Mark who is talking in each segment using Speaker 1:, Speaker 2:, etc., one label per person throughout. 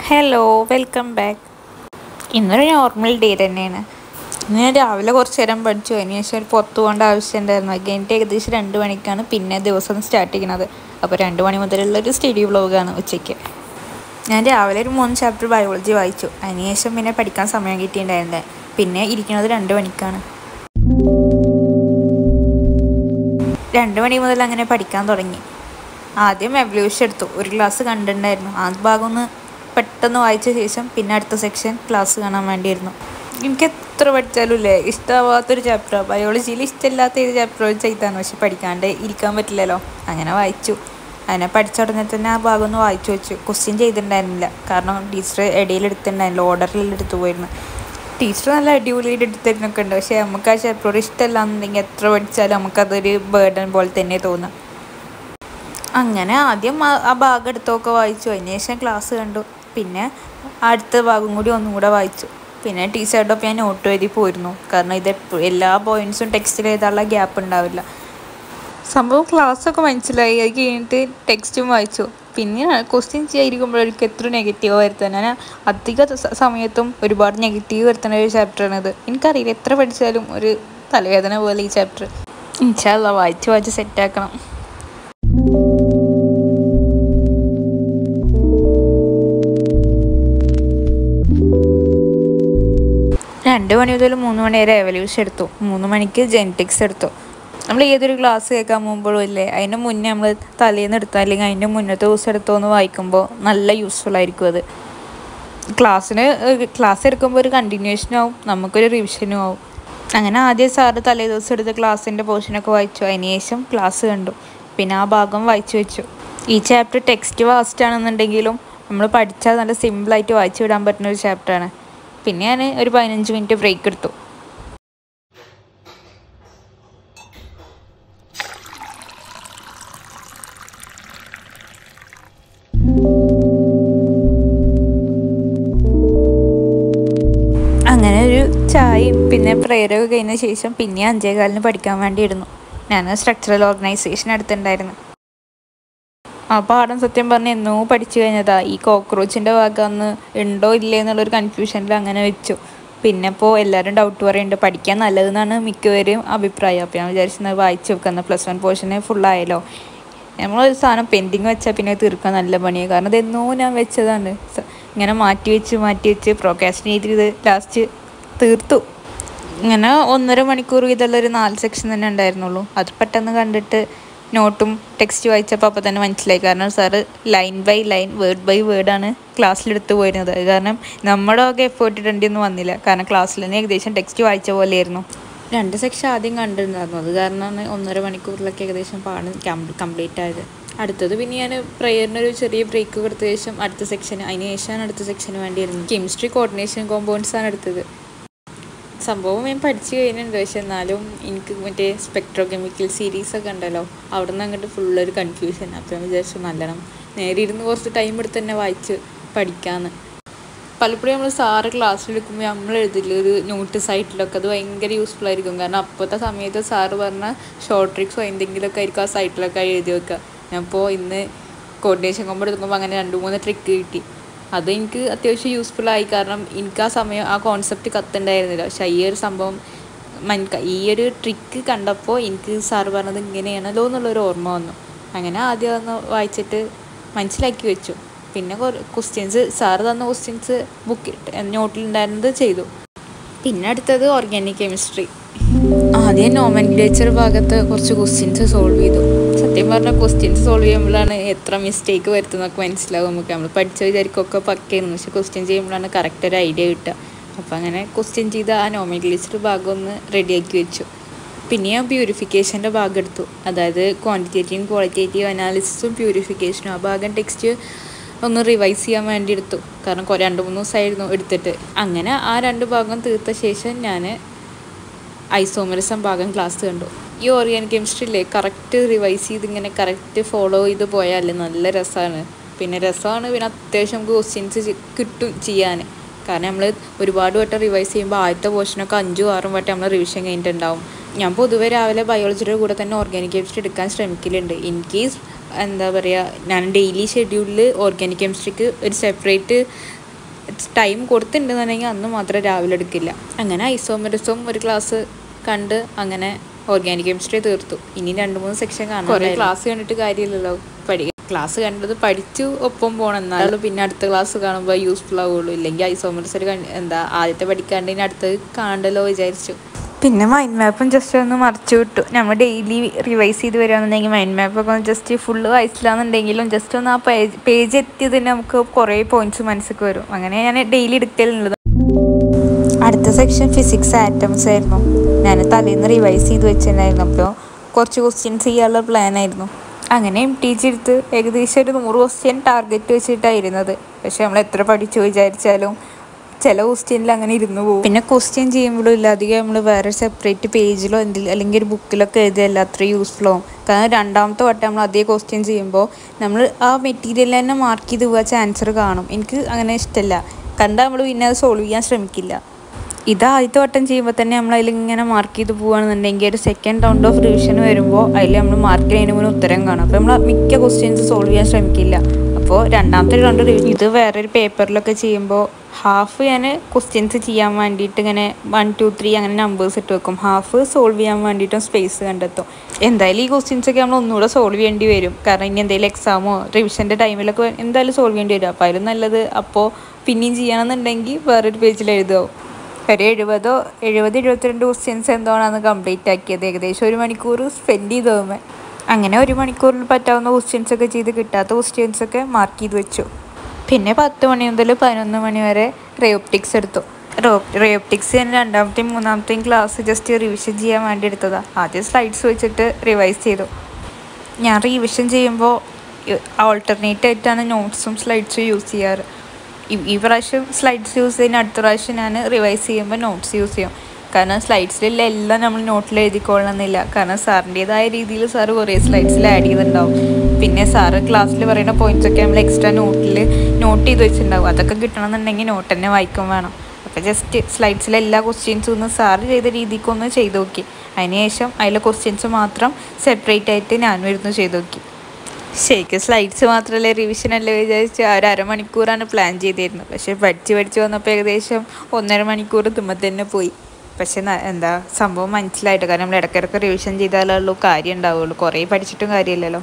Speaker 1: hello welcome back ഇന്നൊരു normal day തന്നെയാണ് ഇന്ന് ഞാൻ രാവിലെ കുറച്ച് നേരം പഠിച്ചു അതിന് ശേഷം ഒരു പുറത്ത് പോകേണ്ട ആവശ്യം ഉണ്ടായിരുന്നു അത് കഴിഞ്ഞിട്ട് ഏകദേശം രണ്ട് മണിക്കാണ് പിന്നെ ദിവസം സ്റ്റാർട്ട് ചെയ്യുന്നത് അപ്പോൾ രണ്ട് മണി മുതലുള്ള ഒരു സ്റ്റഡി വ്ലോഗാണ് ഉച്ചയ്ക്ക് ഞാൻ രാവിലെ ഒരു മൂന്ന് ചാപ്റ്റർ ബയോളജി വായിച്ചു അതിനുശേഷം പിന്നെ പഠിക്കാൻ സമയം കിട്ടിയിട്ടുണ്ടായിരുന്നില്ല പിന്നെ ഇരിക്കുന്നത് രണ്ട് മണിക്കാണ് രണ്ട് മണി മുതൽ അങ്ങനെ പഠിക്കാൻ തുടങ്ങി ആദ്യം എവല്യൂഷൻ എടുത്തു ഒരു ക്ലാസ് കണ്ടിട്ടുണ്ടായിരുന്നു ആ ഭാഗം ഒന്ന് പെട്ടെന്ന് വായിച്ച ശേഷം പിന്നെ അടുത്ത സെക്ഷൻ ക്ലാസ് കാണാൻ വേണ്ടിയിരുന്നു എനിക്ക് എത്ര പഠിച്ചാലും ഇല്ലേ ഇഷ്ടമാവാത്തൊരു ചാപ്റ്റർ ബയോളജിയിൽ ഇഷ്ടമില്ലാത്ത ഏത് ചാപ്റ്റർ ചെയ്താണ് പക്ഷെ പഠിക്കാണ്ട് ഇരിക്കാൻ പറ്റില്ലല്ലോ അങ്ങനെ വായിച്ചു അങ്ങനെ പഠിച്ച ഉടനെ തന്നെ ആ ഭാഗം ഒന്ന് വായിച്ചു വെച്ചു ക്വസ്റ്റ്യൻ ചെയ്തിട്ടുണ്ടായിരുന്നില്ല കാരണം ടീച്ചർ ഇടയിൽ എടുത്തിട്ടുണ്ടായിരുന്നില്ല ഓർഡറിൽ എടുത്തു പോയിരുന്നു ടീച്ചർ നല്ല അടിപൊളിയായിട്ട് എടുത്തിരുന്നൊക്കെ ഉണ്ട് പക്ഷേ നമുക്ക് ആ ചാപ്റ്റർ ഇഷ്ടമല്ല എന്നുണ്ടെങ്കിൽ എത്ര പഠിച്ചാലും നമുക്കതൊരു ബേർഡൻ പോലെ തന്നെ തോന്നാം അങ്ങനെ ആദ്യം ആ- ആ ഭാഗം എടുത്തൊക്കെ വായിച്ചു അതിന് ശേഷം ക്ലാസ് കണ്ടു പിന്നെ അടുത്ത ഭാഗം കൂടി ഒന്നും കൂടെ വായിച്ചു പിന്നെ ടീച്ചറുടെ ഒപ്പം ഞാൻ നോട്ട് എഴുതി പോയിരുന്നു കാരണം ഇത് എപ്പ- എല്ലാ പോയിന്റ്സും ടെക്സ്റ്റിൽ എഴുതാനുള്ള ഗ്യാപ്പ് ഉണ്ടാവില്ല സംഭവം ക്ലാസ്സൊക്കെ മനസ്സിലായി അത് കഴിഞ്ഞിട്ട് ടെക്സ്റ്റും വായിച്ചു പിന്നെ ക്വസ്റ്റ്യൻ ചെയ്യാതിരിക്കുമ്പോഴേക്കും എത്ര നെഗറ്റീവ് വരുത്താൻ ഞാൻ അധിക സ- സമയത്തും ഒരുപാട് നെഗറ്റീവ് വരുത്തുന്ന ഒരു ചാപ്റ്ററാണിത് എനിക്കറിയില്ല എത്ര പഠിച്ചാലും ഒരു തലവേദന പോലെ ഈ ചാപ്റ്റർ ഇൻഷാല്ല വായിച്ച് വായിച്ച് സെറ്റാക്കണം രണ്ട് മണി മുതൽ മൂന്ന് മണി വരെ എവല്യൂഷൻ എടുത്തു മൂന്ന് മണിക്ക് ജെനറ്റിക്സ് എടുത്തു നമ്മൾ ഏതൊരു ക്ലാസ് കേൾക്കാൻ പോകുമ്പോഴും ഇല്ലേ അതിന് മുന്നേ നമ്മൾ തലേന്ന് എടുത്തോ അല്ലെങ്കിൽ അതിൻ്റെ മുന്നത്തെ ദിവസം എടുത്തോ എന്ന് വായിക്കുമ്പോൾ നല്ല യൂസ്ഫുൾ ആയിരിക്കും അത് ക്ലാസ്സിന് ക്ലാസ് എടുക്കുമ്പോൾ ഒരു കണ്ടിന്യൂഷനും ആവും നമുക്കൊരു റിവിഷനും ആവും അങ്ങനെ ആദ്യം സാറ് തലേ ദിവസം എടുത്ത ക്ലാസ്സിൻ്റെ പോർഷനൊക്കെ വായിച്ചു അതിന് ശേഷം ക്ലാസ് കണ്ടു പിന്നെ ആ ഭാഗം വായിച്ചു വെച്ചു ഈ ചാപ്റ്റർ ടെക്സ്റ്റ് വാസ്റ്റ് ആണെന്നുണ്ടെങ്കിലും നമ്മൾ പഠിച്ചാൽ നല്ല സിമ്പിളായിട്ട് വായിച്ചു വിടാൻ പറ്റുന്ന ഒരു ചാപ്റ്ററാണ് പിന്നെ ഞാൻ ഒരു പതിനഞ്ച് മിനിറ്റ് ബ്രേക്ക് എടുത്തു അങ്ങനെ ഒരു ചായയും പിന്നെ പ്രേയറൊക്കെ കഴിഞ്ഞ ശേഷം പിന്നെ അഞ്ചേകാലിന് പഠിക്കാൻ വേണ്ടിയിരുന്നു ഞാൻ സ്ട്രക്ചറൽ ഓർഗനൈസേഷൻ എടുത്തിട്ടുണ്ടായിരുന്നു ആ പാഠം സത്യം പറഞ്ഞ് എന്നോ പഠിച്ചു കഴിഞ്ഞതാ ഈ കോക്രോച്ചിൻ്റെ ഭാഗം അന്ന് ഉണ്ടോ ഇല്ലേ എന്നുള്ളൊരു കൺഫ്യൂഷനിൽ അങ്ങനെ വെച്ചു പിന്നെ ഇപ്പോൾ എല്ലാവരും ഡൗട്ട് പറയുന്നുണ്ട് പഠിക്കാൻ നല്ലതെന്നാണ് മിക്കവരും അഭിപ്രായം അപ്പോൾ ഞാൻ വിചാരിച്ചത് വായിച്ചു വെക്കുന്ന പ്ലസ് വൺ പോർഷന് ഫുള്ളായല്ലോ നമ്മളൊരു സാധനം പെൻഡിങ് വെച്ചാൽ പിന്നെ തീർക്കാൻ നല്ല പണിയാണ് കാരണം ഇതെന്നോ ഞാൻ വെച്ചതാണ് സ- ഇങ്ങനെ മാറ്റി വെച്ച് മാറ്റി വെച്ച് പ്രോക്കാസ്റ്റിനേറ്റ് ചെയ്ത് ലാസ്റ്റ് തീർത്തു ഇങ്ങനെ ഒന്നര മണിക്കൂർ വീതമുള്ള ഒരു നാല് സെക്ഷൻ തന്നെ ഉണ്ടായിരുന്നുള്ളൂ അത് പെട്ടെന്ന് കണ്ടിട്ട് നോട്ടും ടെക്സ്റ്റ് വായിച്ചപ്പോൾ അപ്പോൾ തന്നെ മനസ്സിലായി കാരണം sir line by line word by വേർഡാണ് ക്ലാസ്സിലെടുത്ത് പോയിരുന്നത് അത് കാരണം നമ്മുടെ ഒക്കെ എഫേർട്ട് ഇടേണ്ടിയൊന്നും വന്നില്ല കാരണം ക്ലാസ്സിൽ തന്നെ ഏകദേശം ടെക്സ്റ്റ് വായിച്ച പോലെയായിരുന്നു രണ്ട് സെക്ഷൻ ആദ്യം കണ്ടിട്ടുണ്ടായിരുന്നു അത് കാരണമാണ് ഒന്നര മണിക്കൂറിലൊക്കെ ഏകദേശം പാഠം കംപ്ലീറ്റ് ആയത് അടുത്തത് പിന്നെ ഞാൻ പ്രയറിന് ഒരു ചെറിയ ബ്രേക്ക് കൊടുത്ത ശേഷം അടുത്ത സെക്ഷൻ അതിന് ശേഷമാണ് അടുത്ത സെക്ഷന് വേണ്ടിയിരുന്നു കെമിസ്ട്രി കോർഡിനേഷൻ കോമ്പൗണ്ട്സ് ആണ് എടുത്തത് സംഭവം ഞാൻ പഠിച്ചു കഴിഞ്ഞിട്ടുണ്ട് പക്ഷെ എന്നാലും എനിക്ക് മറ്റേ സ്പെക്ട്രോ കെമിക്കൽ സീരീസ് ഒക്കെ ഉണ്ടല്ലോ അവിടെ നിന്ന് അങ്ങോട്ട് ഫുള്ളൊരു കൺഫ്യൂഷൻ അപ്പോൾ ഞാൻ വിചാരിച്ചു നല്ലോണം നേരെ ഇരുന്ന് കുറച്ച് ടൈം എടുത്ത് തന്നെ വായിച്ച് പഠിക്കാമെന്ന് പലപ്പോഴും നമ്മൾ സാറ് ക്ലാസ്സിൽ എടുക്കുമ്പോൾ നമ്മൾ എഴുതില്ല ഒരു നോട്ട് സൈറ്റിലൊക്കെ അത് ഭയങ്കര യൂസ്ഫുൾ ആയിരിക്കും കാരണം അപ്പോഴത്തെ സമയത്ത് സാറ് പറഞ്ഞ ഷോർട്ട് ട്രിക്സോ എന്തെങ്കിലുമൊക്കെ ആയിരിക്കും ആ സൈറ്റിലൊക്കെ എഴുതി വെക്കുക ഞാനിപ്പോൾ ഇന്ന് കോർഡിനേഷൻ കൊമ്പ് എടുക്കുമ്പോൾ അങ്ങനെ രണ്ട് മൂന്ന് ട്രിക്ക് കിട്ടി അത് എനിക്ക് അത്യാവശ്യം യൂസ്ഫുൾ ആയി കാരണം എനിക്ക് ആ സമയം ആ കോൺസെപ്റ്റ് കത്തുണ്ടായിരുന്നില്ല പക്ഷെ ഈ ഒരു സംഭവം മൻ- ഈ ഒരു ട്രിക്ക് കണ്ടപ്പോൾ എനിക്ക് സാറ് പറഞ്ഞത് ഇങ്ങനെയാണല്ലോ എന്നുള്ളൊരു ഓർമ്മ വന്നു അങ്ങനെ ആദ്യം ഒന്ന് വായിച്ചിട്ട് മനസ്സിലാക്കി വെച്ചു പിന്നെ കുറേ ക്വസ്റ്റ്യൻസ് സാറ് തന്ന ക്വസ്റ്റ്യൻസ് ബുക്ക് നോട്ടിലുണ്ടായിരുന്നത് ചെയ്തു പിന്നെ അടുത്തത് ഓർഗാനിക് കെമിസ്ട്രി ആദ്യം നോമൻക്ലേച്ചർ ഭാഗത്ത് കുറച്ച് ക്വസ്റ്റ്യൻസ് സോൾവ് ചെയ്തു സത്യം പറഞ്ഞാൽ ക്വസ്റ്റ്യൻസ് സോൾവ് ചെയ്യുമ്പോഴാണ് എത്ര മിസ്റ്റേക്ക് വരുത്തുന്നതൊക്കെ മനസ്സിലാവും നമുക്ക് നമ്മൾ പഠിച്ച വിചാരിക്കൊക്കെ പക്കയായിരുന്നു പക്ഷെ ക്വസ്റ്റ്യൻ ചെയ്യുമ്പോഴാണ് കറക്റ്റ് ഒരു ഐഡിയ കിട്ടുക അപ്പോൾ അങ്ങനെ ക്വസ്റ്റ്യൻ ചെയ്ത് ആ നോമൻക്ലേച്ചർ ഭാഗം ഒന്ന് റെഡിയാക്കി വെച്ചു പിന്നെ ഞാൻ പ്യൂരിഫിക്കേഷൻ്റെ ഭാഗം എടുത്തു അതായത് ക്വാണ്ടിറ്റേറ്റീവും ക്വാളിറ്റേറ്റീവ് അനാലിസിസും പ്യൂരിഫിക്കേഷനും ആ ഭാഗം ടെക്സ്റ്റ് ഒന്ന് റിവൈസ് ചെയ്യാൻ വേണ്ടി എടുത്തു കാരണം കൊ- രണ്ട് മൂന്ന് ദിവസമായിരുന്നു എടുത്തിട്ട് അങ്ങനെ ആ രണ്ട് ഭാഗം തീർത്ത ശേഷം ഞാൻ ഐസോമറിസം ഭാഗം ക്ലാസ് കണ്ടു ഈ ഓർഗാനിക് കെമിസ്ട്രിയില്ലേ കറക്റ്റ് റിവൈസ് ചെയ്ത് ഇങ്ങനെ കറക്റ്റ് ഫോളോ ചെയ്ത് പോയാൽ നല്ല രസമാണ് പിന്നെ രസമാണ് പിന്നെ അത്യാവശ്യം നമുക്ക് ക്വസ്റ്റ്യൻസ് കിട്ടും ചെയ്യാൻ കാരണം നമ്മൾ ഒരുപാട് വട്ടം റിവൈസ് ചെയ്യുമ്പോൾ ആദ്യത്തെ പോർഷനൊക്കെ അഞ്ചും ആറും വട്ടം നമ്മൾ റിവിഷൻ കഴിഞ്ഞിട്ടുണ്ടാവും ഞാൻ പൊതുവെ രാവിലെ ബയോളജിയുടെ കൂടെ തന്നെ ഓർഗാനിക് കെമിസ്ട്രി എടുക്കാൻ ശ്രമിക്കലുണ്ട് ഇൻ കേസ് എന്താ പറയുക ഞാൻ ഡെയിലി ഷെഡ്യൂളിൽ ഓർഗാനിക് കെമിസ്ട്രിക്ക് ഒരു സെപ്പറേറ്റ് ടൈം കൊടുത്തിട്ടുണ്ടെന്നുണ്ടെങ്കിൽ അന്ന് മാത്രമേ രാവിലെ എടുക്കില്ല അങ്ങനെ ഐസോമറിസും ഒരു ക്ലാസ് കണ്ട് അങ്ങനെ ഓർഗാനിക് കെമിസ്ട്രി തീർത്തു ഇനി രണ്ട് മൂന്ന് സെക്ഷൻ കാണാം കുറേ ക്ലാസ് കണ്ടിട്ട് കാര്യമില്ലല്ലോ പഠി ക്ലാസ് കണ്ടത് പഠിച്ചു ഒപ്പം പോകണം എന്നാലും പിന്നെ അടുത്ത ക്ലാസ് കാണുമ്പോൾ യൂസ്ഫുൾ ആവുള്ളൂ ഇല്ലെങ്കിൽ ഐസോമറിസ് ഒരു കൺ- എന്താ ആദ്യത്തെ പഠിക്കാണ്ട് ഇനി അടുത്തത് കാണണ്ടല്ലോ വിചാരിച്ചു പിന്നെ മൈൻഡ് മാപ്പും ജസ്റ്റ് ഒന്ന് മറിച്ചു വിട്ടു നമ്മൾ ഡെയിലി റിവൈസ് ചെയ്ത് വരികയാണെന്നുണ്ടെങ്കിൽ മൈൻഡ് മാപ്പൊക്കെ ഒന്ന് ജസ്റ്റ് ഫുള്ള് വായിച്ചില്ലാന്നുണ്ടെങ്കിലും ജസ്റ്റ് ഒന്ന് ആ പേജ് പേജ് എത്തിയത് തന്നെ നമുക്ക് കുറേ പോയിന്റ്സ് മനസ്സിലേക്ക് വരും അങ്ങനെ ഞാൻ ഡെയിലി എടുക്കലുള്ളത് അടുത്ത സെക്ഷൻ ഫിസിക്സ് ആറ്റംസ് ആയിരുന്നു ഞാൻ തലേന്ന് റിവൈസ് ചെയ്ത് വെച്ചിട്ടുണ്ടായിരുന്നു അപ്പോൾ കുറച്ച് ക്വസ്റ്റ്യൻസ് ചെയ്യാനുള്ള പ്ലാൻ ആയിരുന്നു അങ്ങനെ എം ടി ജി എടുത്ത് ഏകദേശം ഒരു നൂറ് ക്വസ്റ്റ്യൻ ടാർഗറ്റ് വെച്ചിട്ടായിരുന്നത് പക്ഷെ നമ്മൾ എത്ര പഠിച്ചു വിചാരിച്ചാലും ചില ക്വസ്റ്റ്യനിൽ അങ്ങനെ ഇരുന്ന് പോകും പിന്നെ ക്വസ്റ്റ്യൻ ചെയ്യുമ്പോഴും ഇല്ല അധികം നമ്മൾ വേറെ സെപ്പറേറ്റ് പേജിലോ എന്തെങ്കിലും അല്ലെങ്കിൽ ഒരു ബുക്കിലൊക്കെ എഴുതിയല്ല അത്ര യൂസ്ഫുൾ ആവും കാരണം രണ്ടാമത്തെ വട്ടം നമ്മൾ അതേ ക്വസ്റ്റ്യൻ ചെയ്യുമ്പോൾ നമ്മൾ ആ മെറ്റീരിയൽ തന്നെ മാർക്ക് ചെയ്ത് പോകാൻ ആൻസർ കാണും എനിക്ക് അങ്ങനെ ഇഷ്ടമല്ല കണ്ടാൽ നമ്മൾ പിന്നെ അത് സോൾവ് ചെയ്യാൻ ശ്രമിക്കില്ല ഇത് ആദ്യത്തെ വട്ടം ചെയ്യുമ്പോൾ തന്നെ നമ്മൾ അതിൽ ഇങ്ങനെ മാർക്ക് ചെയ്ത് പോവുകയാണെന്നുണ്ടെങ്കിൽ ഒരു സെക്കൻഡ് റൗണ്ട് ഓഫ് റിവിഷൻ വരുമ്പോൾ അതിൽ നമ്മൾ മാർക്ക് ചെയ്യുന്നതിന് മുന്നേ ഉത്തരം കാണും അപ്പോൾ നമ്മൾ മിക്ക ക്വസ്റ്റ്യൻസ് സോൾവ് ചെയ്യാൻ ശ്രമിക്കില്ല അപ്പോൾ രണ്ടാമത്തെ റൗണ്ട് റിവിഷൻ ഇത് വേറൊരു പേപ്പറിലൊക്കെ ചെയ്യുമ്പോൾ ഹാഫ് ഞാൻ ക്വസ്റ്റ്യൻസ് ചെയ്യാൻ വേണ്ടിയിട്ട് ഇങ്ങനെ വൺ ടു ത്രീ അങ്ങനെ നമ്പേഴ്സ് ഇട്ട് വെക്കും ഹാഫ് സോൾവ് ചെയ്യാൻ വേണ്ടിയിട്ടും സ്പേസ് കണ്ടെത്തും എന്തായാലും ഈ ക്വസ്റ്റ്യൻസ് ഒക്കെ നമ്മൾ ഒന്നുകൂടെ സോൾവ് ചെയ്യേണ്ടി വരും കാരണം ഇനി എന്തെങ്കിലും എക്സാമോ റിവിഷൻ്റെ ടൈമിലൊക്കെ എന്തായാലും സോൾവ് ചെയ്യേണ്ടി വരും അപ്പോൾ അതിലും നല്ലത് അപ്പോൾ പിന്നെയും ചെയ്യണമെന്നുണ്ടെങ്കിൽ വേറൊരു പേജിൽ എഴുതാവും ഒരു എഴുപതോ എഴുപത് എഴുപത്തിരണ്ട് ക്വസ്റ്റ്യൻസ് എന്തോണാണ് കംപ്ലീറ്റ് ആക്കിയത് ഏകദേശം ഒരു മണിക്കൂർ സ്പെൻഡ് ചെയ്തു തമ്മ അങ്ങനെ ഒരു മണിക്കൂറിൽ പറ്റാവുന്ന ക്വസ്റ്റ്യൻസ് ഒക്കെ ചെയ്ത് കിട്ടാത്ത ക്വസ്റ്റ്യൻസ് ഒക്കെ മാർക്ക് ചെയ്ത് വെച്ചു പിന്നെ പത്ത് മണി മുതൽ പതിനൊന്ന് മണി വരെ റേയോപ്റ്റിക്സ് എടുത്തു റേയോപ്റ്റിക്സ് ഞാൻ രണ്ടാമത്തെയും മൂന്നാമത്തെയും ക്ലാസ് ജസ്റ്റ് റിവിഷൻ ചെയ്യാൻ വേണ്ടി എടുത്തതാണ് ആദ്യം സ്ലൈഡ്സ് വെച്ചിട്ട് റിവൈസ് ചെയ്തു ഞാൻ റിവിഷൻ ചെയ്യുമ്പോൾ ആൾട്ടർനേറ്റ് ആയിട്ടാണ് നോട്ട്സും സ്ലൈഡ്സും യൂസ് ചെയ്യാറ് ഈ- ഈ പ്രാവശ്യം സ്ലൈഡ്സ് യൂസ് ചെയ്യുന്ന അടുത്ത പ്രാവശ്യം ഞാൻ റിവൈസ് ചെയ്യുമ്പോൾ നോട്ട്സ് യൂസ് ചെയ്യും കാരണം സ്ലൈഡ്സിലുള്ള എല്ലാം നമ്മൾ നോട്ടിൽ എഴുതിക്കൊള്ളണമെന്നില്ല കാരണം സാറിൻ്റെതായ രീതിയിൽ സാറ് കുറേ സ്ലൈഡ്സിൽ ആഡ് ചെയ്തിട്ടുണ്ടാവും പിന്നെ സാറ് ക്ലാസ്സിൽ പറയുന്ന പോയിന്റ്സ് ഒക്കെ നമ്മൾ എക്സ്ട്രാ നോട്ടിൽ നോട്ട് ചെയ്ത് വെച്ചിട്ടുണ്ടാവും അതൊക്കെ കിട്ടണമെന്നുണ്ടെങ്കിൽ നോട്ട് തന്നെ വായിക്കും വേണം അപ്പോൾ ജസ്റ്റ് സ്ലൈഡ്സിലെ എല്ലാ ക്വസ്റ്റ്യൻസും ഒന്ന് സാറ് ചെയ്ത രീതിക്കൊന്ന് ചെയ്ത് നോക്കി അതിനുശേഷം അതിലെ ക്വസ്റ്റ്യൻസ് മാത്രം സെപ്പറേറ്റ് ആയിട്ട് ഞാനും ഇരുന്ന് ചെയ്ത് നോക്കി ശരിക്കും സ്ലൈഡ്സ് മാത്രമല്ല റിവിഷൻ അല്ലേ വിചാരിച്ച് ആ ഒരു അരമണിക്കൂറാണ് പ്ലാൻ ചെയ്തിരുന്നത് പക്ഷേ പഠിച്ച് പഠിച്ച് വന്നപ്പോൾ ഏകദേശം ഒന്നര മണിക്കൂർ തുമ്മ തന്നെ പോയി പക്ഷെ ന- എന്താ സംഭവം മനസ്സിലായിട്ട് കാരണം നമ്മൾ ഇടയ്ക്കിടയ്ക്ക് റിവിഷൻ ചെയ്താലുള്ളൂ കാര്യം ഉണ്ടാവുള്ളൂ കുറേ പഠിച്ചിട്ടും കാര്യമില്ലല്ലോ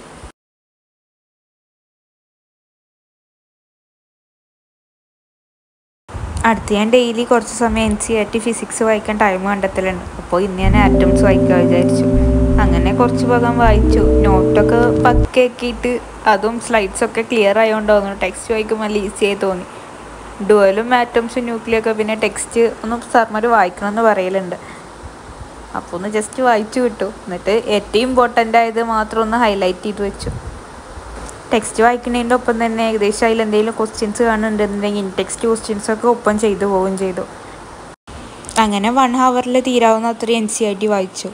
Speaker 1: അടുത്ത് ഞാൻ ഡെയിലി കുറച്ച് സമയം N C R T physics വായിക്കാൻ ടൈം കണ്ടെത്തലുണ്ട് അപ്പോൾ ഇന്ന് ഞാൻ ആറ്റംസ് വായിക്കാൻ വിചാരിച്ചു അങ്ങനെ കുറച്ച് ഭാഗം വായിച്ചു നോട്ടൊക്കെ പതുക്കെ ആക്കിയിട്ട് അതും സ്ലൈഡ്സ് ഒക്കെ ക്ലിയർ ആയതുകൊണ്ട് തോന്നുന്നു ടെക്സ്റ്റ് വായിക്കുമ്പോൾ നല്ല ഈസി ആയി തോന്നി ഡുവലും ആറ്റംസും ന്യൂക്ലിയൊക്കെ പിന്നെ ടെക്സ്റ്റ് ഒന്ന് സർമാർ വായിക്കണമെന്ന് പറയലുണ്ട് അപ്പോൾ ഒന്ന് ജസ്റ്റ് വായിച്ചു വിട്ടു എന്നിട്ട് ഏറ്റവും ഇമ്പോർട്ടൻ്റ് ആയത് മാത്രം ഒന്ന് ഹൈലൈറ്റ് ചെയ്ത് വെച്ചു ടെക്സ്റ്റ് വായിക്കുന്നതിൻ്റെ ഒപ്പം തന്നെ ഏകദേശം അതിൽ എന്തെങ്കിലും ക്വസ്റ്റ്യൻസ് കാണുന്നുണ്ടെന്നുണ്ടെങ്കിൽ ടെക്സ്റ്റ് ക്വസ്റ്റ്യൻസ് ഒക്കെ ഒപ്പം ചെയ്തു പോവുകയും ചെയ്തു അങ്ങനെ വൺ ഹവറിൽ തീരാവുന്ന അത്ര എൻ സി ഐ ടി വായിച്ചു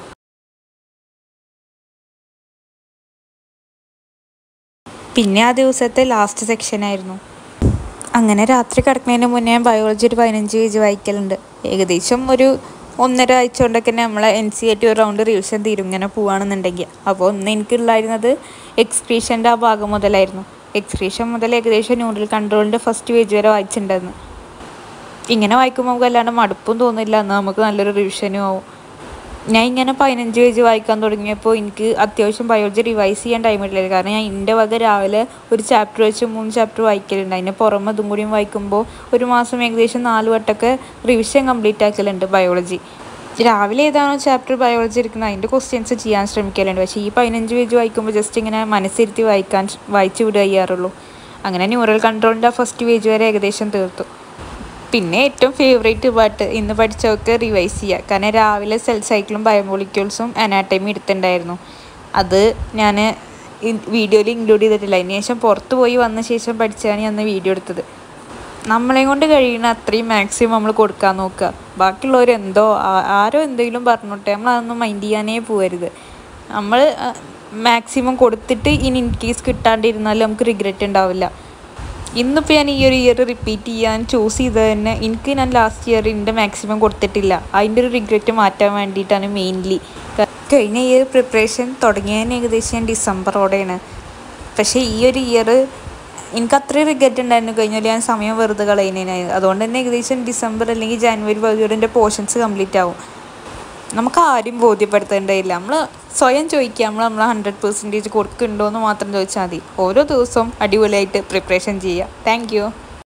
Speaker 1: പിന്നെ ആ ദിവസത്തെ ലാസ്റ്റ് സെക്ഷൻ ആയിരുന്നു അങ്ങനെ രാത്രി കിടക്കുന്നതിന് മുന്നേ ഞാൻ ബയോളജി ഒരു പതിനഞ്ച് പേജ് വായിക്കലുണ്ട് ഏകദേശം ഒരു ഒന്നര ആഴ്ച കൊണ്ടൊക്കെ നമ്മളെ എൻ സി ഐ ടി ഒരു റൗണ്ട് റിവിഷൻ തീരും ഇങ്ങനെ പോവുകയാണെന്നുണ്ടെങ്കിൽ അപ്പോൾ ഒന്ന് എനിക്കുണ്ടായിരുന്നത് എക്സ്ക്രീഷൻ്റെ ആ ഭാഗം മുതലായിരുന്നു എക്സ്ക്രീഷൻ മുതൽ ഏകദേശം ന്യൂഡിൽ കൺട്രോളിൻ്റെ ഫസ്റ്റ് പേജ് വരെ വായിച്ചിട്ടുണ്ടായിരുന്നു ഇങ്ങനെ വായിക്കുമ്പോൾ നമുക്ക് അല്ലാണ്ട് മടുപ്പും തോന്നില്ല എന്നാൽ നമുക്ക് നല്ലൊരു റിവിഷനും ആവും ഞാൻ ഇങ്ങനെ പതിനഞ്ച് പേജ് വായിക്കാൻ തുടങ്ങിയപ്പോൾ എനിക്ക് അത്യാവശ്യം ബയോളജി റിവൈസ് ചെയ്യാൻ ടൈം കിട്ടില്ല കാരണം ഞാൻ എൻ്റെ വക രാവിലെ ഒരു ചാപ്റ്റർ വെച്ച് മൂന്ന് ചാപ്റ്റർ വായിക്കലുണ്ട് അതിന് പുറമെ ഇതും കൂടിയും വായിക്കുമ്പോൾ ഒരു മാസം ഏകദേശം നാല് വട്ടമൊക്കെ റിവിഷൻ കംപ്ലീറ്റ് ആക്കലുണ്ട് ബയോളജി രാവിലെ ഏതാണോ ചാപ്റ്റർ ബയോളജി എടുക്കുന്നത് അതിൻ്റെ ക്വസ്റ്റ്യൻസ് ചെയ്യാൻ ശ്രമിക്കലുണ്ട് പക്ഷേ ഈ പതിനഞ്ച് പേജ് വായിക്കുമ്പോൾ ജസ്റ്റ് ഇങ്ങനെ മനസ്സിരുത്തി വായിക്കാൻ വായിച്ചു വിടുക ചെയ്യാറുള്ളൂ അങ്ങനെ ന്യൂറൽ കൺട്രോളിൻ്റെ ഫസ്റ്റ് പേജ് വരെ ഏകദേശം തീർത്തു പിന്നെ ഏറ്റവും ഫേവറേറ്റ് പാട്ട് ഇന്ന് പഠിച്ചവർക്ക് റിവൈസ് ചെയ്യുക കാരണം രാവിലെ സെൽ സൈക്കിളും ബയോമോളിക്യൂൾസും അനാട്ടമി എടുത്തിട്ടുണ്ടായിരുന്നു അത് ഞാൻ വീഡിയോയിൽ ഇൻക്ലൂഡ് ചെയ്തിട്ടില്ല അതിന് ശേഷം പുറത്ത് പോയി വന്ന ശേഷം പഠിച്ചാണ് ഞാൻ അന്ന് വീഡിയോ എടുത്തത് നമ്മളെ കൊണ്ട് കഴിയുന്ന അത്രയും മാക്സിമം നമ്മൾ കൊടുക്കാൻ നോക്കുക ബാക്കിയുള്ളവർ എന്തോ ആ- ആരോ എന്തെങ്കിലും പറഞ്ഞോട്ടെ നമ്മൾ അതൊന്നും മൈൻഡ് ചെയ്യാനേ പോകരുത് നമ്മൾ മാക്സിമം കൊടുത്തിട്ട് ഇനി ഇൻ കേസ് കിട്ടാണ്ടിരുന്നാലും നമുക്ക് റിഗ്രറ്റ് ഉണ്ടാവില്ല ഇന്നിപ്പോൾ ഞാൻ ഈ ഒരു ഇയർ റിപ്പീറ്റ് ചെയ്യാൻ ചൂസ് ചെയ്തത് തന്നെ എനിക്ക് ഞാൻ ലാസ്റ്റ് ഇയർ എൻ്റെ മാക്സിമം കൊടുത്തിട്ടില്ല അതിൻ്റെ ഒരു റിഗ്രറ്റ് മാറ്റാൻ വേണ്ടിയിട്ടാണ് മെയിൻലി കഴിഞ്ഞ ഇയർ പ്രിപ്പറേഷൻ തുടങ്ങിയതിന് ഏകദേശം ഞാൻ ഡിസംബറോടെയാണ് പക്ഷേ ഈ ഒരു ഇയർ എനിക്ക് അത്രയും റിഗ്രറ്റ് ഉണ്ടായിരുന്നു കഴിഞ്ഞാൽ ഞാൻ സമയം വെറുതെ കളയുന്നതിനായി അതുകൊണ്ട് തന്നെ ഏകദേശം ഡിസംബർ അല്ലെങ്കിൽ ജാനുവരി പകുതിയോടെ എൻ്റെ പോർഷൻസ് കംപ്ലീറ്റ് ആവും നമുക്ക് ആരും ബോധ്യപ്പെടുത്തേണ്ടതില്ല നമ്മൾ സ്വയം ചോദിക്കുക നമ്മൾ നമ്മൾ ഹൺഡ്രഡ് പെർസെൻറ്റേജ് കൊടുക്കുന്നുണ്ടോ എന്ന് മാത്രം ചോദിച്ചാൽ മതി ഓരോ ദിവസവും അടിപൊളിയായിട്ട് പ്രിപ്പറേഷൻ ചെയ്യുക താങ്ക്